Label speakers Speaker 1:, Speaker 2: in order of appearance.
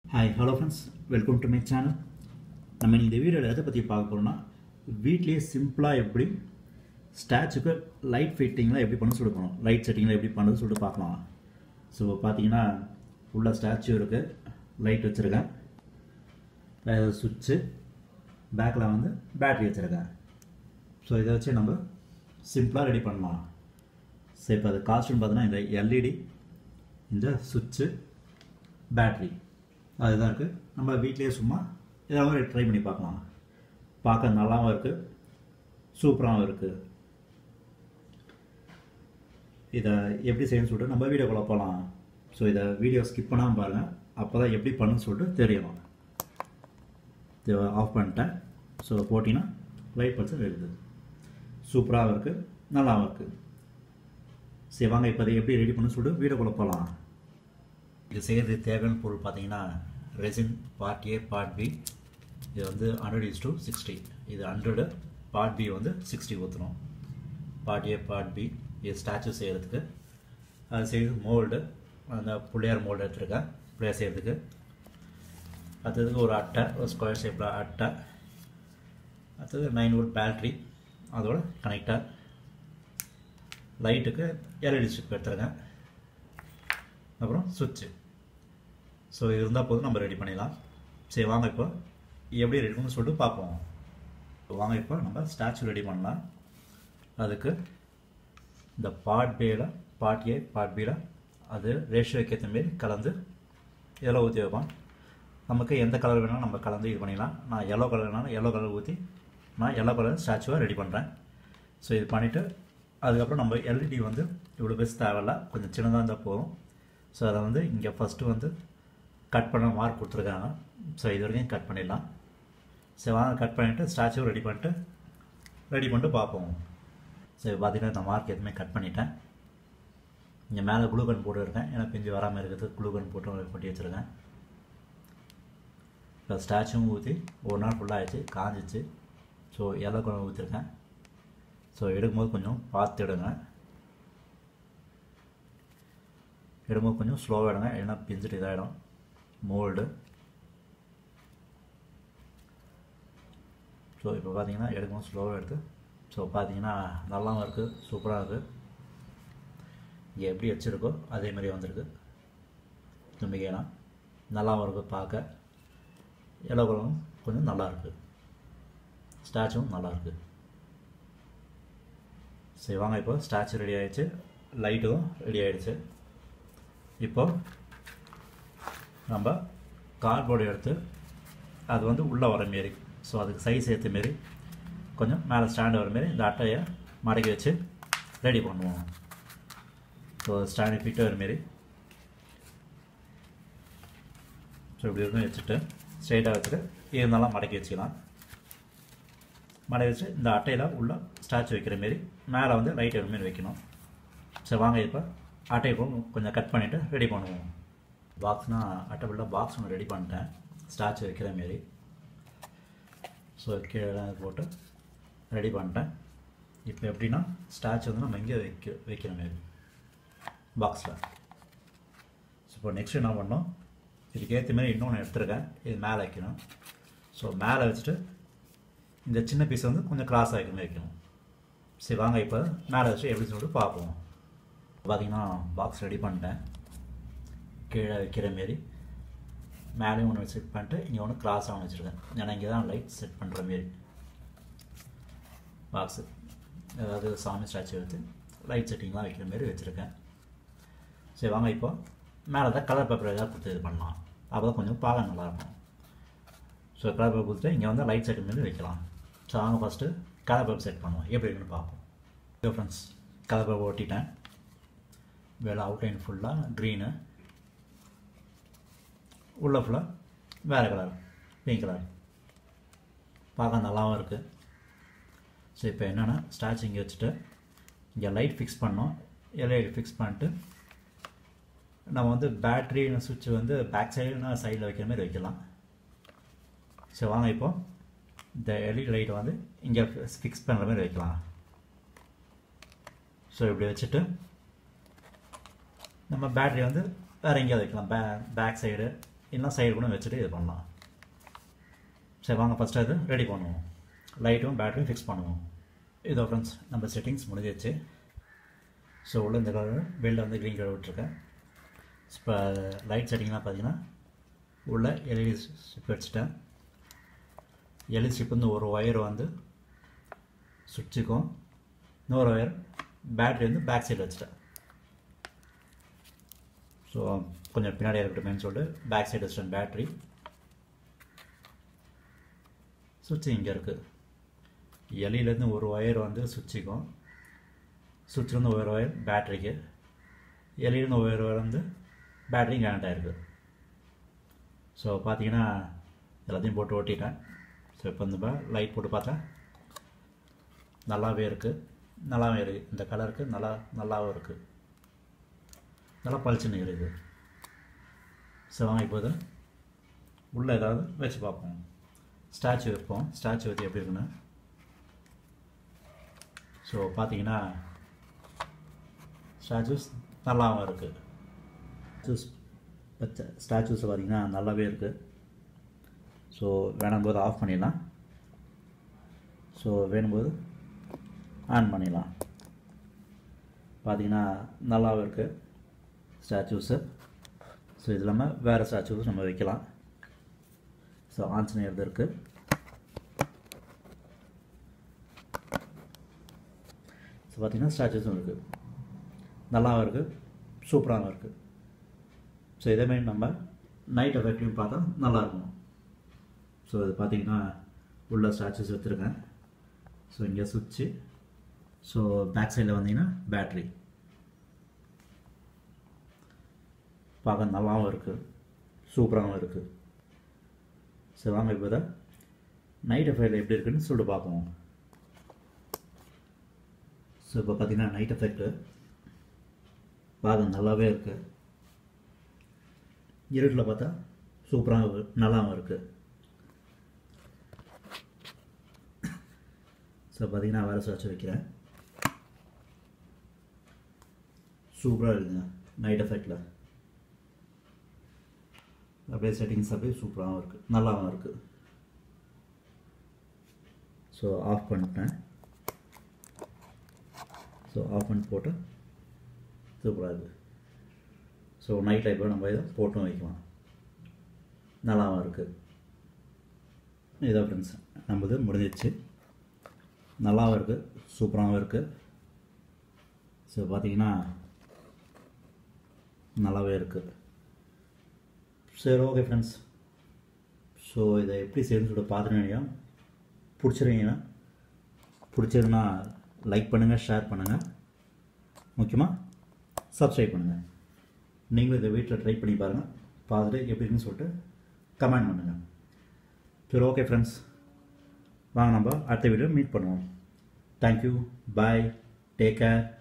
Speaker 1: hi hello friends welcome to my channel நம்ம இந்த வீடியோவில் எதை பற்றி பார்க்க போகிறோம்னா வீட்லேயே சிம்பிளாக எப்படி ஸ்டாச்சுக்கு லைட் ஃபிட்டிங்லாம் எப்படி பண்ண சொல்லிட்டு போகணும் லைட் செட்டிங்லாம் எப்படி பண்ணுறது சொல்லிட்டு பார்க்கலாம் ஸோ பார்த்தீங்கன்னா உள்ள ஸ்டாச்சு இருக்குது லைட் வச்சுருக்கேன் வேறு சுவிட்சு பேக்கில் வந்து பேட்ரி வச்சுருக்கேன் ஸோ இதை வச்சு நம்ம சிம்பிளாக ரெடி பண்ணலாம் ஸோ இப்போ அது காஸ்ட்னு பார்த்தீங்கன்னா இந்த எல்இடி இந்த சுவிட்சு பேட்ரி அதுதான் இருக்குது நம்ம வீட்லேயே சும்மா ஏதாவது ட்ரை பண்ணி பார்க்கலாம் பார்க்க நல்லாவும் இருக்குது சூப்பராகவும் இருக்குது இதை எப்படி செய்யணும்னு சொல்லிட்டு நம்ம வீடியோக்குள்ளே போகலாம் ஸோ இதை வீடியோ ஸ்கிப் பண்ணாமல் பாருங்கள் அப்போ தான் எப்படி பண்ணுன்னு சொல்லிட்டு தெரியும் இதை ஆஃப் பண்ணிட்டேன் ஸோ போட்டிங்கன்னா லைட் பட்சம் எடுக்குது சூப்பராகவும் இருக்குது நல்லாவும் இருக்குது சரி வாங்க இப்போ அதை எப்படி ரெடி பண்ணு சொல்லிட்டு வீடியோக்குள்ளே போகலாம் இது செய்கிறது தேவையான பொருள் பார்த்தீங்கன்னா resin part A part B இது வந்து ஹண்ட்ரட் இஸ் டூ சிக்ஸ்டி இது ஹண்ட்ரடு பார்ட் பி வந்து சிக்ஸ்டி ஊற்றணும் பார்ட் ஏ பார்ட் பி இது ஸ்டாச்சு செய்கிறதுக்கு அது செய்கிறது மோல்டு அந்த பிள்ளையார் மோல்டு எடுத்துருக்கேன் பிள்ளையார் செய்கிறதுக்கு அடுத்ததுக்கு ஒரு அட்டை ஒரு ஸ்கொயர் ஷேப்பில் அட்டை அடுத்தது நைன் வோல்ட் பேட்ரி அதோட கனெக்டர் லைட்டுக்கு எல்இடி ஸ்ட்ரிப் எடுத்துருக்கேன் அப்புறம் சுவிட்சு ஸோ இது இருந்தால் போதும் நம்ம ரெடி பண்ணிடலாம் சரி வாங்க இப்போ எப்படி ரெடி பண்ணணும்னு சொல்லிட்டு பார்ப்போம் வாங்க இப்போ நம்ம ஸ்டாச்சு ரெடி பண்ணலாம் அதுக்கு இந்த பார்ட் பேல பார்ட் ஏ பார்ட் பியில் அது ரேஷியோக்கு ஏற்ற மாரி கலந்து இதெல்லாம் ஊற்றி வைப்போம் நமக்கு எந்த கலர் வேணாலும் நம்ம கலந்து இது பண்ணிடலாம் நான் எல்லோ கலர் வேணாலும் எல்லோ கலர் ஊற்றி நான் எல்லோ கலர் ஸ்டாச்சுவாக ரெடி பண்ணுறேன் ஸோ இது பண்ணிவிட்டு அதுக்கப்புறம் நம்ம எல்இடி வந்து இவ்வளோ பெருசு தேவையில்ல கொஞ்சம் சின்னதாக இருந்தால் போதும் ஸோ அதை வந்து இங்கே ஃபஸ்ட்டு வந்து கட் பண்ண மார்க் கொடுத்துருக்காங்க ஸோ இது வரைக்கும் கட் பண்ணிடலாம் சரி வாங்க கட் பண்ணிவிட்டு ஸ்டாச்சுவும் ரெடி பண்ணிட்டு ரெடி பண்ணிட்டு பார்ப்போம் சரி பார்த்தீங்கன்னா இந்த மார்க் எதுவுமே கட் பண்ணிட்டேன் இங்கே மேலே குளூகன் போட்டு இருக்கேன் ஏன்னா பிஞ்சு வராமல் இருக்கிறது குளூகன் போட்டு கொட்டி வச்சுருக்கேன் இப்போ ஸ்டாச்சுவும் ஊற்றி ஒரு நாள் ஃபுல்லாக ஆயிடுச்சு காஞ்சிச்சு ஸோ எல்லோ கலர் ஊற்றிருக்கேன் ஸோ எடுக்கும்போது கொஞ்சம் பார்த்து எடுங்க எடுக்கும்போது கொஞ்சம் ஸ்லோவாக எடுங்க ஏன்னா பிஞ்சிட்டு இதாகிடும் மோல்டு ஸோ இப்போ பார்த்தீங்கன்னா எடுக்கும்போது ஸ்லோவாக எடுத்து ஸோ பார்த்தீங்கன்னா நல்லாவும் இருக்குது சூப்பராக இருக்குது இங்கே எப்படி வச்சுருக்கோ அதே மாதிரி வந்திருக்கு தும்பிக்கைனா நல்லாவும் இருக்குது பார்க்க எல்லோ கலரும் கொஞ்சம் நல்லாயிருக்கு ஸ்டாச்சும் நல்லாயிருக்கு சரி வாங்க இப்போ ஸ்டாச்சு ரெடி ஆகிடுச்சு லைட்டும் ரெடி ஆகிடுச்சு இப்போ நம்ம கார்ட்போர்டு எடுத்து அது வந்து உள்ளே வர மாரி ஸோ அதுக்கு சைஸ் ஏற்ற மாரி கொஞ்சம் மேலே ஸ்டாண்டு வர மாரி இந்த அட்டையை மடக்கி வச்சு ரெடி பண்ணுவோம் ஸோ ஸ்டாண்டு ஃபிட்டு வர மாரி ஸோ இப்படி இருக்கும் வச்சுட்டு ஸ்ட்ரைட்டாக வச்சுட்டு இருந்தாலும் மடக்கி வச்சுக்கலாம் மடக்கி வச்சு இந்த அட்டையில் உள்ள ஸ்டாச்சு வைக்கிற மாரி மேலே வந்து லைட் வர மாரி வைக்கணும் சரி வாங்க இப்போ அட்டையை கொஞ்சம் கட் பண்ணிவிட்டு ரெடி பண்ணுவோம் பாக்ஸ்னால் அட்டை ஃபுல்லாக பாக்ஸ் ஒன்று ரெடி பண்ணிட்டேன் ஸ்டாச்சு வைக்கிற மாரி ஸோ கீழே போட்டு ரெடி பண்ணிட்டேன் இப்போ எப்படின்னா ஸ்டாச்சு வந்து நம்ம இங்கே வைக்க வைக்கிற மாரி பாக்ஸில் ஸோ இப்போ நெக்ஸ்ட் என்ன பண்ணோம் இதுக்கு ஏற்ற மாரி இன்னொன்று எடுத்துருக்கேன் இது மேலே வைக்கணும் ஸோ மேலே வச்சுட்டு இந்த சின்ன பீஸ் வந்து கொஞ்சம் கிராஸ் ஆகிற மாதிரி வைக்கணும் சரி வாங்க இப்போ மேலே வச்சு எப்படி சொல்லிட்டு பார்ப்போம் பார்த்தீங்கன்னா பாக்ஸ் ரெடி பண்ணிட்டேன் கீழே வைக்கிற மாரி மேலேயும் ஒன்று செட் பண்ணிட்டு இங்கே ஒன்று கிராஸ் ஆகும் வச்சுருக்கேன் ஏன்னா இங்கே தான் லைட் செட் பண்ணுற மாரி பாக்ஸு அதாவது சாமி ஸ்டாச்சு எடுத்து லைட் செட்டிங்லாம் வைக்கிற மாரி வச்சுருக்கேன் சரி வாங்க இப்போ மேலே தான் கலர் பேப்பர் ஏதாவது கொடுத்து இது பண்ணலாம் அப்போ தான் கொஞ்சம் பார்க்க நல்லாயிருக்கும் ஸோ கலர் பேப்பர் கொடுத்துட்டு இங்கே வந்து லைட் செட்டிங் மாரி வைக்கலாம் ஸோ வாங்க ஃபஸ்ட்டு கலர் பேப்பர் செட் பண்ணுவோம் எப்படி இருக்குன்னு பார்ப்போம் ஓகே ஃப்ரெண்ட்ஸ் கலர் பேப்பர் ஒட்டிட்டேன் வேலை அவுட்லைன் ஃபுல்லாக க்ரீனு உள்ள ஃபுல்லாக வேறு கலர் பிங்க் கலர் பார்க்க நல்லாவும் இருக்குது ஸோ இப்போ என்னென்னா ஸ்டாச் இங்கே வச்சுட்டு இங்கே லைட் ஃபிக்ஸ் பண்ணோம் எல்ஐடி ஃபிக்ஸ் பண்ணிட்டு நம்ம வந்து பேட்ரி சுவிட்ச் வந்து பேக் சைடுனா சைடில் வைக்கிற மாதிரி வைக்கலாம் ஸோ வாங்க இப்போ இந்த எல்இடி லைட்டை வந்து இங்கே ஃபிக்ஸ் பண்ணுற மாதிரி வைக்கலாம் ஸோ இப்படி வச்சுட்டு நம்ம பேட்ரி வந்து வேறு எங்கேயாவது வைக்கலாம் பே பேக் சைடு இல்லைனா சைடு கூட வச்சுட்டு இது பண்ணலாம் சரி வாங்க ஃபஸ்ட்டு அது ரெடி பண்ணுவோம் லைட்டும் பேட்டரியும் ஃபிக்ஸ் பண்ணுவோம் இதோ ஃப்ரெண்ட்ஸ் நம்ம செட்டிங்ஸ் முடிஞ்சிச்சு ஸோ உள்ள இந்த கலர் வெளில வந்து க்ரீன் கலர் விட்டுருக்கேன் இப்போ லைட் செட்டிங்லாம் பார்த்தீங்கன்னா உள்ள எல்இடி ஸ்ட்ரிப் வச்சுட்டேன் எல்இடி ஸ்ட்ரிப் வந்து ஒரு ஒயர் வந்து சுவிட்சுக்கும் இன்னொரு ஒயர் பேட்ரி வந்து பேக் சைடு வச்சுட்டேன் ஸோ கொஞ்சம் பின்னாடி இருக்கட்டுமேனு சொல்லிட்டு பேக் சைடு வச்சுட்டேன் பேட்ரி சுவிட்சு இங்கே இருக்குது எலியிலேருந்து ஒரு ஒயர் வந்து சுவிட்சுக்கும் சுவிட்ச்லேருந்து ஒரு ஒயர் பேட்ரிக்கு எலியிலேருந்து ஒரு ஒயர் வந்து பேட்டரியும் கனெக்ட் ஆகிருக்கு ஸோ பார்த்தீங்கன்னா எல்லாத்தையும் போட்டு ஓட்டிட்டேன் ஸோ இப்போ இந்த லைட் போட்டு பார்த்தா நல்லாவே இருக்குது நல்லாவே இருக்குது இந்த கலருக்கு நல்லா நல்லாவும் இருக்குது நல்லா பளிச்சுன்னு இருக்குது ஸோ வாங்க இப்போது உள்ளே ஏதாவது வச்சு பார்ப்போம் ஸ்டாச்சு வைப்போம் ஸ்டாச்சு வச்சு எப்படி இருக்குன்னு ஸோ பார்த்தீங்கன்னா ஸ்டாச்சூஸ் நல்லாவும் இருக்குது ஸ்டாச்சூஸ் வச்ச ஸ்டாச்சூஸ் பார்த்தீங்கன்னா நல்லாவே இருக்குது ஸோ வேணும்போது ஆஃப் பண்ணிடலாம் ஸோ வேணும்போது ஆன் பண்ணிடலாம் பார்த்தீங்கன்னா நல்லாவும் இருக்குது ஸ்டாச்சூஸு ஸோ இது இல்லாமல் வேறு ஸ்டாச்சூஸ் நம்ம வைக்கலாம் ஸோ ஆஞ்சநேயர் இருக்குது ஸோ பார்த்திங்கன்னா ஸ்டாச்சூஸும் இருக்குது நல்லாவும் இருக்குது சூப்பராகவும் இருக்குது ஸோ இதேமாரி நம்ம நைட் எஃபெக்ட்லையும் பார்த்தா நல்லாயிருக்கும் ஸோ இது பார்த்திங்கன்னா உள்ள ஸ்டாச்சூஸ் வச்சுருக்கேன் ஸோ இங்கே சுவிட்சு ஸோ பேக் சைடில் வந்தீங்கன்னா பேட்ரி பார்க்க நல்லாவும் இருக்குது சூப்பராகவும் இருக்குது சரி வாங்க இப்போ தான் நைட் எஃபெக்ட் எப்படி இருக்குன்னு சொல்லிட்டு பார்ப்போம் ஸோ இப்போ பார்த்தீங்கன்னா நைட் எஃபெக்ட்டு பார்க்க நல்லாவே இருக்குது இருட்டில் பார்த்தா சூப்பராக நல்லாவும் இருக்குது ஸோ பார்த்தீங்கன்னா வேறு சுவச்சு வைக்கிறேன் சூப்பராக இருக்குங்க நைட் எஃபெக்டில் அப்படியே செட்டிங்ஸ் அப்படியே சூப்பராகவும் இருக்குது நல்லாவும் இருக்குது ஸோ ஆஃப் பண்ணிட்டேன் ஸோ ஆஃப் பண்ணி போட்டு சூப்பராக இருக்குது ஸோ நைட் லைஃப்பில் நம்ம இதை போட்டும் வைக்கலாம் நல்லாவும் இருக்குது இதான் ஃப்ரெண்ட்ஸ் நம்மது முடிஞ்சிச்சு நல்லாவும் இருக்குது சூப்பராகவும் இருக்குது ஸோ பார்த்தீங்கன்னா நல்லாவே இருக்குது சரி ஓகே ஃப்ரெண்ட்ஸ் ஸோ இதை எப்படி செய்யணும்னு சொல்லிட்டு பார்த்துட்டு பிடிச்சிருங்கன்னா பிடிச்சிருந்தா லைக் பண்ணுங்கள் ஷேர் பண்ணுங்கள் முக்கியமாக சப்ஸ்கிரைப் பண்ணுங்கள் நீங்களும் இதை வீட்டில் ட்ரை பண்ணி பாருங்கள் பார்த்துட்டு எப்படி இருக்குன்னு சொல்லிட்டு கமெண்ட் பண்ணுங்கள் சரி ஓகே ஃப்ரெண்ட்ஸ் வாங்க நம்ம அடுத்த வீடியோ மீட் பண்ணுவோம் தேங்க்யூ பாய் டேக் கேர்